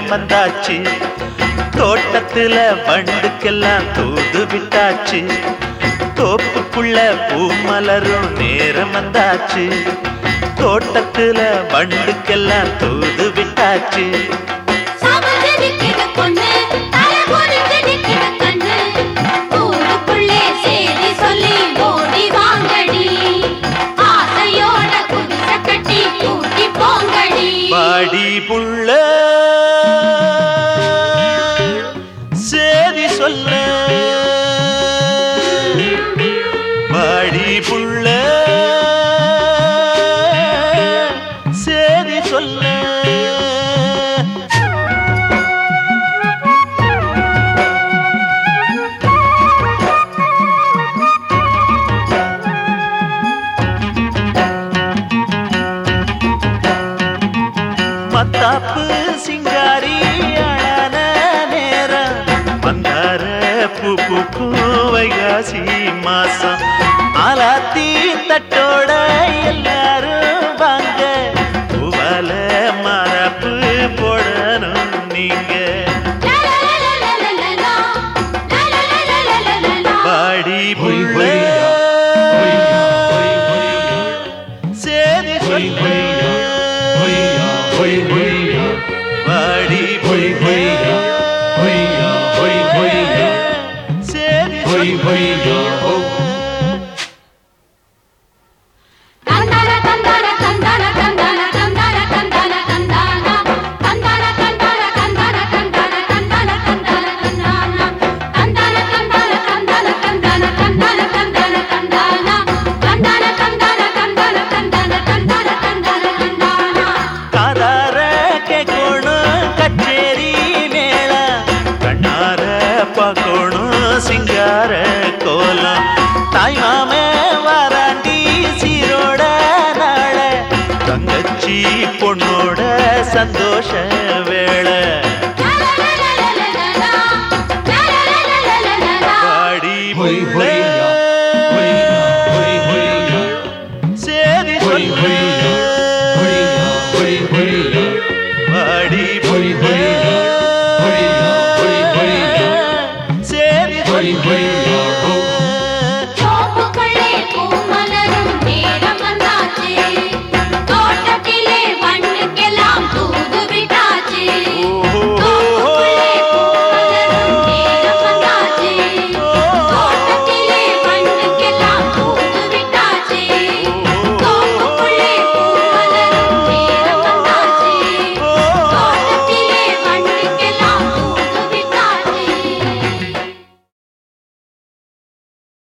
நேரம் வந்தாச்சு தோட்டத்துல வண்டுக்கெல்லாம் தூது விட்டாச்சு தோப்புக்குள்ள பூ மலரும் நேரம் வந்தாச்சு தோட்டத்துல வண்டுக்கெல்லாம் தூது விட்டாச்சு சாமந்து நிக்கிற பொண்ணு, தலை குனிஞ்சு நிக்கிற கண்ணு. ஊருக்குள்ளே சேதி சொல்லி ஓடி வாங்கடி. ஆசையோட குடிசை கட்டி கூட்டி போங்கடி. பாடி புள்ள சேதி சொல்ல பாடி புள்ள சேதி சொல்ல மத்தாப்பு சிங்காரி அழன நேரம் மந்தார பூ பூக்கும் வைகாசி மாசம் ஆலாத்தி தட்டோட எல்லாரும் வாங்க பூவால மரப்பு போடணும் நீங்க லலலலலலலலா, லலலலலலலலா. பாடி ஹொய் புள்ள ஹொய்யா, ஹொய் ஹொய்யா, சேதி ஹொய் சொல்ல ஹொய்யா, ஹொய் ஹொய்யா, பாடி ஹொய் ஹொய்யா, ஹொய்யா, ஹொய் ஹொய்யா, சேதி ஹொய் சொல்ல ஹொய்யா, ஹோ. தந்தான தந்தான தந்தான தந்தான தந்தான தந்தான தந்தானா. தந்தான தந்தான தந்தான தந்தான தந்தான தந்தான தந்தானா. தந்தான தந்தான தந்தான தந்தான தந்தான தந்தான தந்தானா. தந்தான தந்தான தந்தான தந்தான தந்தான தந்தான தந்தானா. காதார கேட்கணும் கச்சேரி மேள கண்ணார பார்க்கணும் சிங்கார கோலம் தாய் மாமே வாராண்டி சீரோட நாள தங்கச்சி பொண்ணோட சந்தோஷ